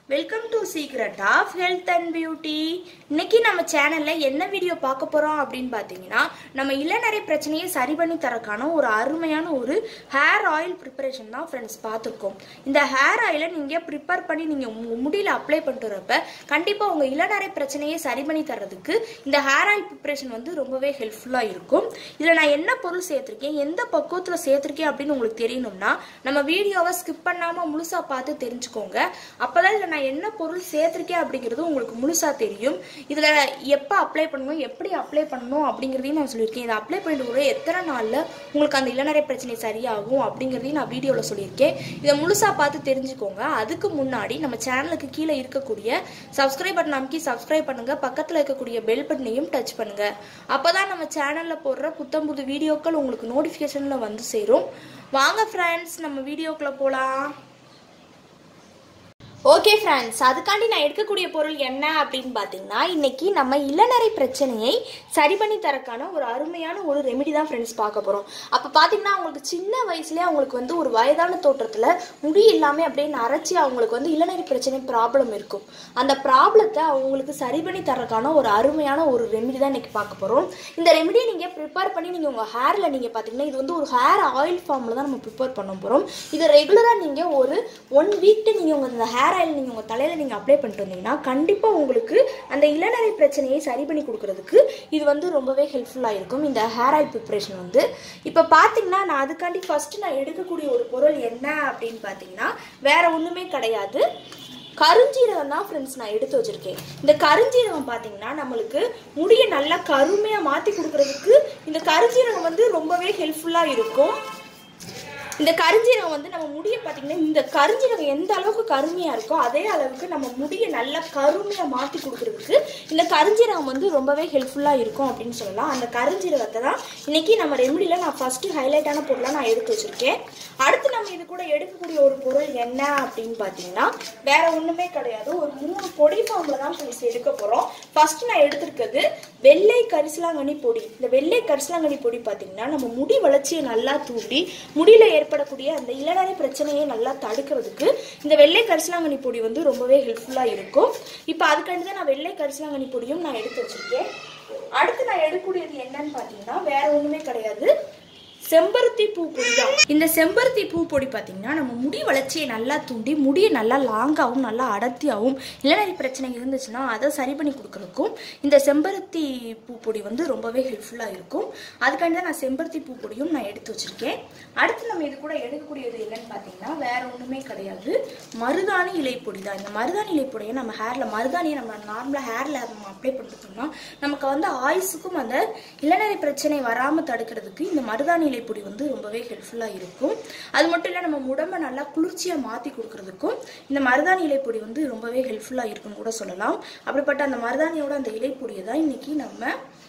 welcome to secret of health and beauty இன்னைக்கு நம்ம சேனல்ல என்ன வீடியோ பார்க்க போறோம் அப்படின்னு பார்த்தீங்கன்னா நம்ம இளநரை பிரச்சனையை சரி பண்ணி தரக்கான ஒரு அருமையான ஒரு ஹேர் ஆயில் ப்ரிப்பரேஷன் தான் ஃப்ரெண்ட்ஸ் பார்த்துருக்கோம் இந்த ஹேர் ஆயிலை நீங்க ப்ரிப்பேர் பண்ணி நீங்க உங்க முடியில அப்ளை பண்ணிட்டு வரப்ப கண்டிப்பா உங்க இளநரை பிரச்சனையை சரி பண்ணி தரதுக்கு இந்த ஹேர் ஆயில் ப்ரிப்பரேஷன் வந்து ரொம்பவே ஹெல்ப்ஃபுல்லா இருக்கும் இதுல நான் என்ன பொருள் சேர்த்திருக்கேன் எந்த பக்குவத்துல சேர்த்திருக்கேன் அப்படின்னு உங்களுக்கு தெரியணும்னா நம்ம வீடியோவை ஸ்கிப் பண்ணாம முழுசா பார்த்து தெரிஞ்சுக்கோங்க அப்பதான் இதுல நான் என்ன பொருள் சேர்த்திருக்கேன் அப்படிங்கிறது உங்களுக்கு முழுசா தெரியும் இதுல எப்ப அப்ளை பண்ணணும் எப்படி அப்ளை பண்ணணும் அப்படிங்கிறதையும் நான் சொல்லியிருக்கேன் இதை அப்ளை பண்ணிட்டு கூட எத்தனை நாள்ல உங்களுக்கு அந்த இளநரை பிரச்சனை சரியாகும் அப்படிங்கிறதையும் நான் வீடியோல சொல்லியிருக்கேன் இதை முழுசா பார்த்து தெரிஞ்சுக்கோங்க அதுக்கு முன்னாடி நம்ம சேனலுக்கு கீழே இருக்கக்கூடிய சப்ஸ்கிரைப் பட்டன் அமைக்கி சப்ஸ்கிரைப் பண்ணுங்க பக்கத்துல இருக்கக்கூடிய பெல் பட்டனையும் டச் பண்ணுங்க அப்பதான் நம்ம சேனல்ல போடுற புத்தம் புது வீடியோக்கள் உங்களுக்கு நோட்டிஃபிகேஷன்ல வந்து சேரும் வாங்க ஃப்ரெண்ட்ஸ் நம்ம வீடியோக்குள்ள போலாம் ஓகே ஃப்ரெண்ட்ஸ் அதுக்காண்டி நான் எடுக்கக்கூடிய பொருள் என்ன அப்படின்னு பார்த்தீங்கன்னா இன்னைக்கு நம்ம இளநரை பிரச்சனையை சரி பண்ணி தரக்கான ஒரு அருமையான ஒரு ரெமெடி தான் ஃப்ரெண்ட்ஸ் பார்க்க போகிறோம் அப்போ பார்த்தீங்கன்னா அவங்களுக்கு சின்ன வயசுலேயே அவங்களுக்கு வந்து ஒரு வயதான தோற்றத்தில் முடி இல்லாமல் அப்படியே நரைச்சி அவங்களுக்கு வந்து இளநரை பிரச்சனை ப்ராப்ளம் இருக்கும் அந்த ப்ராப்ளத்தை அவங்களுக்கு சரி பண்ணி தரக்கான ஒரு அருமையான ஒரு ரெமெடி தான் இன்னைக்கு பார்க்க போகிறோம் இந்த ரெமெடியை நீங்கள் ப்ரிப்பேர் பண்ணி நீங்கள் உங்கள் ஹேரில் நீங்கள் பார்த்தீங்கன்னா இது வந்து ஒரு ஹேர் ஆயில் ஃபார்மில் தான் நம்ம ப்ரிப்பேர் பண்ண போகிறோம் இதை ரெகுலராக நீங்கள் ஒரு ஒன் வீக்கு நீங்கள் உங்கள் இந்த ஹேர் ஆயில் நீங்கள் உங்கள் தலையில் நீங்கள் அப்ளை பண்ணிட்டு வந்தீங்கன்னா கண்டிப்பாக உங்களுக்கு அந்த இளநரை பிரச்சனையை சரி பண்ணி கொடுக்கறதுக்கு இது வந்து ரொம்பவே ஹெல்ப்ஃபுல்லாக இருக்கும் இந்த ஹேர் ஆயில் ப்ரிப்ரேஷன் வந்து இப்போ பார்த்தீங்கன்னா நான் அதுக்காண்டி ஃபஸ்ட்டு நான் எடுக்கக்கூடிய ஒரு பொருள் என்ன அப்படின்னு பார்த்தீங்கன்னா வேற ஒன்றுமே கிடையாது கருஞ்சீரகம் தான் ஃப்ரெண்ட்ஸ் நான் எடுத்து வச்சிருக்கேன் இந்த கருஞ்சீரகம் பார்த்தீங்கன்னா நம்மளுக்கு முடியை நல்லா கருமையாக மாற்றி கொடுக்கறதுக்கு இந்த கருஞ்சீரகம் வந்து ரொம்பவே ஹெல்ப்ஃபுல்லாக இருக்கும் இந்த கருஞ்சீரகம் வந்து நம்ம முடியை பார்த்தீங்கன்னா இந்த கருஞ்சீரகம் எந்த அளவுக்கு கருமையாக இருக்கோ அதே அளவுக்கு நம்ம முடியை நல்லா கருமையாக மாற்றி கொடுக்கறதுக்கு இந்த கருஞ்சீரகம் வந்து ரொம்பவே ஹெல்ப்ஃபுல்லாக இருக்கும் அப்படின்னு சொல்லலாம் அந்த கருஞ்சீரகத்தை தான் இன்னைக்கு நம்ம ரெமடியில் நான் ஃபஸ்ட்டு ஹைலைட்டான பொருளாக நான் எடுத்து வச்சுருக்கேன் அடுத்து நம்ம இது கூட எடுக்கக்கூடிய ஒரு பொருள் என்ன அப்படின்னு பார்த்தீங்கன்னா வேற ஒன்றுமே கிடையாது ஒரு மூணு பொடி ஃபார்மில் தான் ஃப்ரெண்ட்ஸ் எடுக்க போகிறோம் ஃபர்ஸ்ட் நான் எடுத்திருக்கிறது வெள்ளை கரிசலாங்கண்ணி பொடி இந்த வெள்ளை கரிசலாங்கண்ணி பொடி பார்த்தீங்கன்னா நம்ம முடி வளர்ச்சியை நல்லா தூண்டி முடியில ஏற்படக்கூடிய அந்த இளநரை பிரச்சனையை நல்லா தடுக்கிறதுக்கு இந்த வெள்ளை கரிசலாங்கண்ணி பொடி வந்து ரொம்பவே ஹெல்ப்ஃபுல்லாக இருக்கும் இப்போ அதுக்காண்டி தான் நான் வெள்ளை கரிசலாங்கண்ணி பொடியும் நான் எடுத்து வச்சிருக்கேன் அடுத்து நான் எடுக்கக்கூடியது என்னன்னு பார்த்தீங்கன்னா வேற ஒன்றுமே கிடையாது செம்பருத்தி பூ பொடி தான் இந்த செம்பருத்தி பூ பொடி பார்த்தீங்கன்னா நம்ம முடி வளர்ச்சியை நல்லா தூண்டி முடியை நல்லா லாங்காகவும் நல்லா அடர்த்தியாகவும் இளநரை பிரச்சனை இருந்துச்சுன்னா அதை சரி பண்ணி கொடுக்கறதுக்கும் இந்த செம்பருத்தி பூ பொடி வந்து ரொம்பவே ஹெல்ப்ஃபுல்லாக இருக்கும் அதுக்காண்டி தான் நான் செம்பருத்தி பூ பொடியும் நான் எடுத்து வச்சிருக்கேன் அடுத்து நம்ம இது கூட எடுக்கக்கூடியது என்னன்னு பார்த்தீங்கன்னா வேற ஒன்றுமே கிடையாது மருதாணி இலை பொடி தான் இந்த மருதாணி இலை பொடியை நம்ம ஹேரில் மருதாணியை நம்ம நார்மலாக ஹேரில் நம்ம அப்ளை பண்ணிட்டோம்னா நமக்கு வந்து ஆயுசுக்கும் அந்த இளநரை பிரச்சனை வராமல் தடுக்கிறதுக்கு இந்த மருதாணி இலை பொடி வந்து ரொம்பவே ஹெல்ப்ஃபுல்லாக இருக்கும் அது மட்டும் இல்லை நம்ம உடம்பை நல்லா குளிர்ச்சியாக மாற்றி கொடுக்கறதுக்கும் இந்த மருதாணி இலை பொடி வந்து ரொம்பவே ஹெல்ப்ஃபுல்லாக இருக்குன்னு கூட சொல்லலாம் அப்படிப்பட்ட அந்த மருதாணியோட அந்த இலை பொடியை தான் இன்னைக்கு நம்ம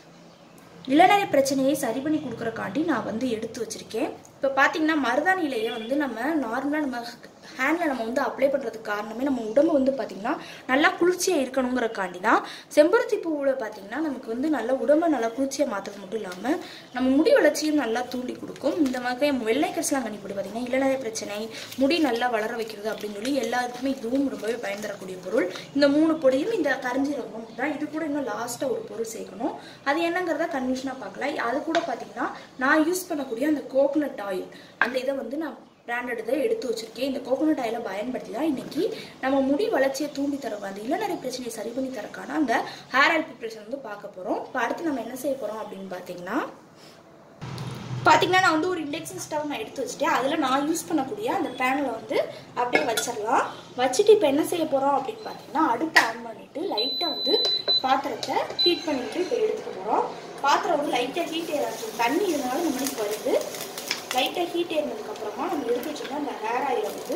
இளநரை பிரச்சனையை சரி பண்ணி கொடுக்குறக்காண்டி நான் வந்து எடுத்து வச்சிருக்கேன் இப்போ பார்த்தீங்கன்னா மருதாணி இலையை வந்து நம்ம நார்மலாக நம்ம ஹேண்டில் நம்ம வந்து அப்ளை பண்ணுறதுக்கு காரணமே நம்ம உடம்பு வந்து பார்த்திங்கன்னா நல்லா குளிர்ச்சியாக இருக்கணுங்கிறக்காண்டி தான் செம்பருத்தி பூவில் பார்த்திங்கன்னா நமக்கு வந்து நல்லா உடம்பை நல்லா குளிர்ச்சியாக மாற்றுறது மட்டும் இல்லாமல் நம்ம முடி வளர்ச்சியும் நல்லா தூண்டி கொடுக்கும் இந்த மாதிரி வெள்ளை கரிசலாங்கண்ணி பொடி பார்த்திங்கன்னா இளநரை பிரச்சனை முடி நல்லா வளர வைக்கிறது அப்படின்னு சொல்லி எல்லாருக்குமே இதுவும் ரொம்பவே பயன் தரக்கூடிய பொருள் இந்த மூணு பொடியும் இந்த கரிஞ்சீரகம் தான் இது கூட இன்னும் லாஸ்ட்டாக ஒரு பொருள் சேர்க்கணும் அது என்னங்கிறத கன்ஃபியூஷனாக பார்க்கலாம் அது கூட பார்த்திங்கன்னா நான் யூஸ் பண்ணக்கூடிய அந்த கோகனட் ஆயில் அந்த இதை வந்து நான் பிராண்டட் இதை எடுத்து வச்சிருக்கேன் இந்த கோகோனட் ஆயிலை பயன்படுத்தி தான் இன்னைக்கு நம்ம முடி வளர்ச்சியை தூண்டி தர அந்த இளநரை பிரச்சனையை சரி பண்ணி தரக்கான அந்த ஹேர் ஆயில் ப்ரிப்ரேஷன் வந்து பார்க்க போகிறோம் இப்போ அடுத்து நம்ம என்ன செய்ய போகிறோம் அப்படின்னு பார்த்தீங்கன்னா பார்த்தீங்கன்னா நான் வந்து ஒரு இண்டக்ஷன் ஸ்டவ் நான் எடுத்து வச்சுட்டேன் அதில் நான் யூஸ் பண்ணக்கூடிய அந்த பேனில் வந்து அப்படியே வச்சிடலாம் வச்சுட்டு இப்போ என்ன செய்ய போகிறோம் அப்படின்னு பார்த்தீங்கன்னா அடுப்பு ஆன் பண்ணிவிட்டு லைட்டாக வந்து பாத்திரத்தை ஹீட் பண்ணிட்டு இப்போ எடுத்துக்க போகிறோம் பாத்திரம் வந்து லைட்டாக ஹீட் ஏறாச்சு தண்ணி இதனால நம்மளுக்கு வருது லைட்டாக ஹீட் ஏறினதுக்கப்புறமா நம்ம எடுத்து வச்சோம்னா அந்த ஹேர் ஆயிலை வந்து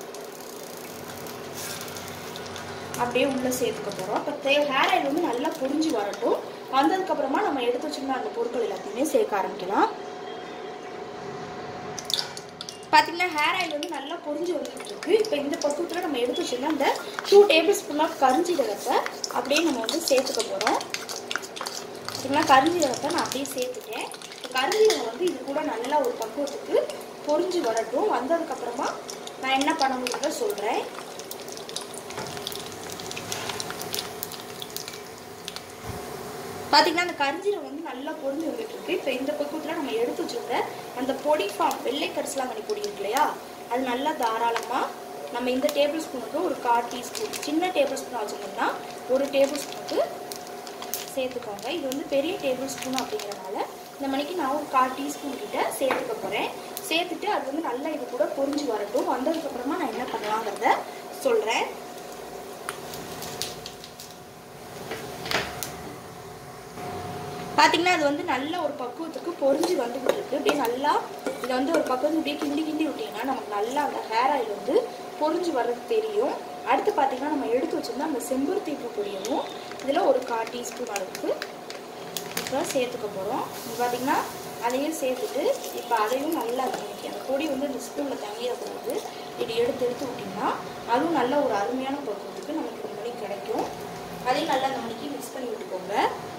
அப்படியே உள்ளே சேர்த்துக்க போகிறோம் இப்போ தே ஹேர் ஆயில் வந்து நல்லா பொரிஞ்சு வரட்டும் வந்ததுக்கப்புறமா நம்ம எடுத்து வச்சோம்னா அந்த பொருட்கள் எல்லாத்தையுமே சேர்க்க ஆரம்பிக்கலாம் பார்த்தீங்கன்னா ஹேர் ஆயில் வந்து நல்லா பொரிஞ்சு வந்துட்டு இருக்கு இப்போ இந்த பக்குவத்தில் நம்ம எடுத்து வச்சோம்னா அந்த டூ டேபிள் ஸ்பூன் ஆஃப் கரிஞ்சீரகத்தை அப்படியே நம்ம வந்து சேர்த்துக்க போகிறோம் பார்த்தீங்கன்னா கரிஞ்சீரகத்தை நான் அப்படியே சேர்த்துட்டேன் கருஞ்சீரகம் வந்து இது கூட நல்லா ஒரு பக்குவத்துக்கு பொரிஞ்சு வரட்டும் வந்ததுக்கப்புறமா நான் என்ன பண்ண முடியுதோ சொல்கிறேன் பார்த்தீங்கன்னா அந்த கரிஞ்சீரகம் வந்து நல்லா பொரிஞ்சு வந்துட்டு இருக்கு இப்போ இந்த பக்குவத்தில் நம்ம எடுத்து வச்சிருந்த அந்த பொடி ஃபார்ம் வெள்ளை கரிசலாங்கண்ணி பொடி இருக்கு இல்லையா அது நல்லா தாராளமாக நம்ம இந்த டேபிள் ஸ்பூனுக்கு ஒரு கால் டீஸ்பூன் சின்ன டேபிள் ஸ்பூன் வச்சுருந்தோம்னா ஒரு டேபிள் ஸ்பூனுக்கு சேர்த்துக்கோங்க இது வந்து பெரிய டேபிள் ஸ்பூன் அப்படிங்கிறனால இந்த மணிக்கு நான் ஒரு கால் டீஸ்பூன் கிட்ட சேர்த்துக்க போகிறேன் சேர்த்துட்டு அது வந்து நல்லா இது கூட பொரிஞ்சு வரட்டும் வந்ததுக்கப்புறமா நான் என்ன பண்ணலாங்கிறத சொல்கிறேன் பார்த்தீங்கன்னா அது வந்து நல்ல ஒரு பக்குவத்துக்கு பொரிஞ்சு வந்துகிட்டு இருக்கு அப்படியே நல்லா இதை வந்து ஒரு பக்குவத்துக்கு அப்படியே கிண்டி கிண்டி விட்டிங்கன்னா நமக்கு நல்லா அந்த ஹேர் ஆயில் வந்து பொரிஞ்சு வர்றது தெரியும் அடுத்து பார்த்தீங்கன்னா நம்ம எடுத்து வச்சிருந்தா அந்த செம்பருத்தி பூ பொடியவும் இதில் ஒரு கால் டீஸ்பூன் அளவுக்கு இப்போ சேர்த்துக்க போகிறோம் இது பார்த்தீங்கன்னா அதையும் சேர்த்துட்டு இப்போ அதையும் நல்லா இன்னைக்கு அந்த பொடி வந்து இந்த ஸ்பூனில் தங்கிடக்கூடாது இது எடுத்து எடுத்து விட்டிங்கன்னா அதுவும் நல்ல ஒரு அருமையான பக்குவத்துக்கு நமக்கு இந்த மணிக்கு கிடைக்கும் அதையும் நல்லா அந்த மணிக்கு மிக்ஸ் பண்ணி விட்டுக்கோங்க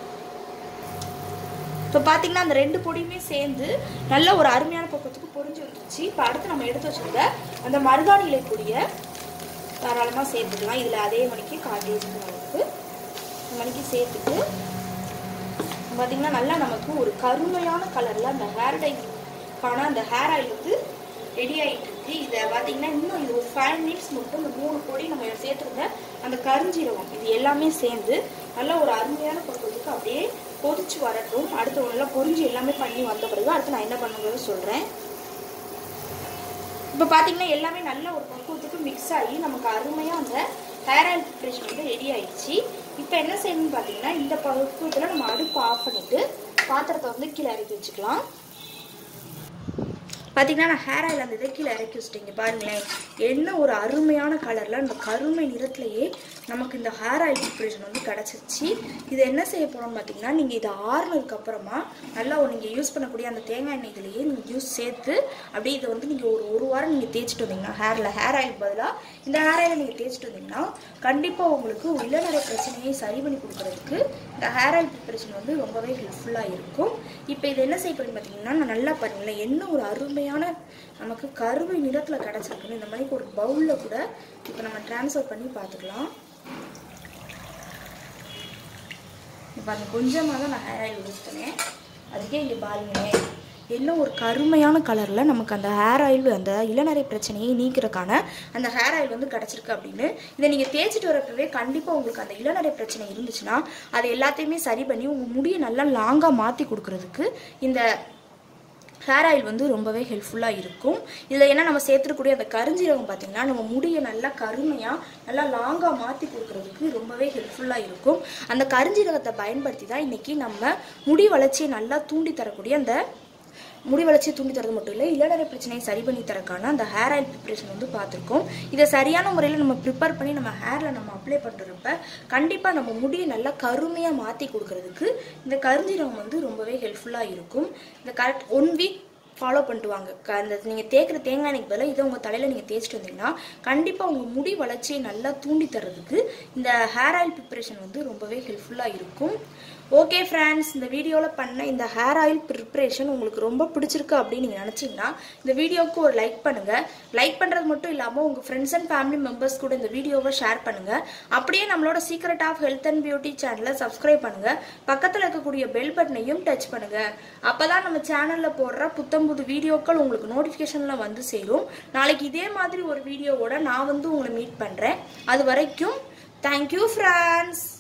இப்போ பார்த்தீங்கன்னா அந்த ரெண்டு பொடியுமே சேர்ந்து நல்ல ஒரு அருமையான பக்கத்துக்கு பொரிஞ்சு வந்துருச்சு இப்போ அடுத்து நம்ம எடுத்து வச்சிருந்த அந்த மருதாணி இலை பொடியை தாராளமாக சேர்த்துக்கலாம் இதில் அதே மணிக்கு கால் டீஸ்பூன் அளவுக்கு இந்த மணிக்கு சேர்த்துட்டு பார்த்தீங்கன்னா நல்லா நமக்கு ஒரு கருமையான கலரில் அந்த ஹேர் டைக்கான அந்த ஹேர் ஆயில் வந்து ரெடி ஆகிட்டு இருக்கு இதை பார்த்தீங்கன்னா இன்னும் இது ஒரு ஃபைவ் மினிட்ஸ் மட்டும் இந்த மூணு பொடி நம்ம சேர்த்துருந்த அந்த கருஞ்சீரகம் இது எல்லாமே சேர்ந்து நல்ல ஒரு அருமையான பக்குவத்துக்கு அப்படியே கொதிச்சு வரட்டும் அடுத்து நல்லா பொரிஞ்சு எல்லாமே பண்ணி வந்த பிறகு அடுத்து நான் என்ன பண்ணுங்கிறத சொல்கிறேன் இப்போ பார்த்தீங்கன்னா எல்லாமே நல்ல ஒரு பக்குவத்துக்கு மிக்ஸ் ஆகி நமக்கு அருமையாக அந்த ஹேர் ஆயில் ப்ரிப்ரேஷன் வந்து ரெடி ஆயிடுச்சு இப்போ என்ன செய்யணும்னு பார்த்தீங்கன்னா இந்த பக்குவத்தில் நம்ம அடுப்பு ஆஃப் பண்ணிவிட்டு பாத்திரத்தை வந்து கீழே இறக்கி வச்சுக்கலாம் பார்த்தீங்கன்னா நான் ஹேர் ஆயில் அந்த இதை கீழே இறக்கி வச்சிட்டேங்க பாருங்களேன் என்ன ஒரு அருமையான கலரில் அந்த கருமை நிறத்துலையே நமக்கு இந்த ஹேர் ஆயில் ப்ரிப்ரேஷன் வந்து கிடச்சிருச்சு இதை என்ன செய்ய போகிறோம்னு பார்த்தீங்கன்னா நீங்கள் இதை ஆறுனதுக்கு அப்புறமா நல்லா நீங்கள் யூஸ் பண்ணக்கூடிய அந்த தேங்காய் எண்ணெய் இதுலேயே நீங்கள் யூஸ் சேர்த்து அப்படியே இதை வந்து நீங்கள் ஒரு ஒரு வாரம் நீங்கள் தேய்ச்சிட்டு வந்தீங்கன்னா ஹேரில் ஹேர் ஆயில் பதிலாக இந்த ஹேர் ஆயிலை நீங்கள் தேய்ச்சிட்டு வந்தீங்கன்னா கண்டிப்பாக உங்களுக்கு இளநடை பிரச்சனையை சரி பண்ணி கொடுக்குறதுக்கு இந்த ஹேர் ஆயில் ப்ரிப்ரேஷன் வந்து ரொம்பவே ஹெல்ப்ஃபுல்லாக இருக்கும் இப்போ இது என்ன செய்ய போறீங்கன்னு பார்த்தீங்கன்னா நான் நல்லா பாருங்களேன் என்ன ஒரு அருமையான நமக்கு கருவை நிறத்தில் கிடச்சிருக்குன்னு இந்த மாதிரி ஒரு பவுலில் கூட இப்போ நம்ம ட்ரான்ஸ்ஃபர் பண்ணி பார்த்துக்கலாம் இப்போ அந்த கொஞ்சமாக தான் நான் ஹேர் ஆயில் யூஸ் பண்ணேன் அதுக்கே இங்கே பாருங்களேன் என்ன ஒரு கருமையான கலரில் நமக்கு அந்த ஹேர் ஆயில் அந்த இளநரை பிரச்சனையை நீக்கிறதுக்கான அந்த ஹேர் ஆயில் வந்து கிடச்சிருக்கு அப்படின்னு இதை நீங்கள் தேய்ச்சிட்டு வரப்பவே கண்டிப்பாக உங்களுக்கு அந்த இளநரை பிரச்சனை இருந்துச்சுன்னா அதை எல்லாத்தையுமே சரி பண்ணி உங்கள் முடியை நல்லா லாங்காக மாற்றி கொடுக்கறதுக்கு இந்த ஹேர் ஆயில் வந்து ரொம்பவே ஹெல்ப்ஃபுல்லாக இருக்கும் இதில் என்ன நம்ம சேர்த்துக்கூடிய அந்த கருஞ்சீரகம் பார்த்தீங்கன்னா நம்ம முடியை நல்லா கருமையாக நல்லா லாங்காக மாற்றி கொடுக்கறதுக்கு ரொம்பவே ஹெல்ப்ஃபுல்லாக இருக்கும் அந்த கருஞ்சீரகத்தை பயன்படுத்தி தான் இன்றைக்கி நம்ம முடி வளர்ச்சியை நல்லா தூண்டி தரக்கூடிய அந்த முடி வளர்ச்சியை தூண்டி தரது மட்டும் இல்லை இளநரை பிரச்சனையை சரி பண்ணி தரக்கான அந்த ஹேர் ஆயில் ப்ரிப்ரேஷன் வந்து பார்த்துருக்கோம் இதை சரியான முறையில் நம்ம ப்ரிப்பேர் பண்ணி நம்ம ஹேரில் நம்ம அப்ளை பண்ணுறப்ப கண்டிப்பாக நம்ம முடியை நல்லா கருமையாக மாற்றி கொடுக்கறதுக்கு இந்த கருஞ்சீரகம் வந்து ரொம்பவே ஹெல்ப்ஃபுல்லாக இருக்கும் இந்த கரெக்ட் ஒன் வீக் ஃபாலோ பண்ணிட்டு வாங்க க- அந்த நீங்கள் தேய்க்கிற தேங்காய் எண்ணெய்க்கு பதிலாக இதை உங்கள் தலையில் நீங்கள் தேய்ச்சிட்டு வந்தீங்கன்னா கண்டிப்பாக உங்கள் முடி வளர்ச்சியை நல்லா தூண்டி தர்றதுக்கு இந்த ஹேர் ஆயில் ப்ரிப்ரேஷன் வந்து ரொம்பவே ஹெல்ப்ஃபுல்லாக இருக்கும் ஓகே ஃப்ரெண்ட்ஸ் இந்த வீடியோவில் பண்ண இந்த ஹேர் ஆயில் ப்ரிப்ரேஷன் உங்களுக்கு ரொம்ப பிடிச்சிருக்கு அப்படின்னு நீங்கள் நினச்சிங்கன்னா இந்த வீடியோவுக்கு ஒரு லைக் பண்ணுங்கள் லைக் பண்ணுறது மட்டும் இல்லாமல் உங்கள் ஃப்ரெண்ட்ஸ் அண்ட் ஃபேமிலி மெம்பர்ஸ் கூட இந்த வீடியோவை ஷேர் பண்ணுங்கள் அப்படியே நம்மளோட secret of health and beauty சேனலை சப்ஸ்கிரைப் பண்ணுங்கள் பக்கத்தில் இருக்கக்கூடிய பெல் பட்டனையும் டச் பண்ணுங்கள் அப்போ தான் நம்ம சேனலில் போடுற புத்தம் புது வீடியோக்கள் உங்களுக்கு நோட்டிஃபிகேஷனில் வந்து சேரும் நாளைக்கு இதே மாதிரி ஒரு வீடியோவோட நான் வந்து உங்களை மீட் பண்ணுறேன் அது வரைக்கும் தேங்க்யூ ஃப்ரெண்ட்ஸ்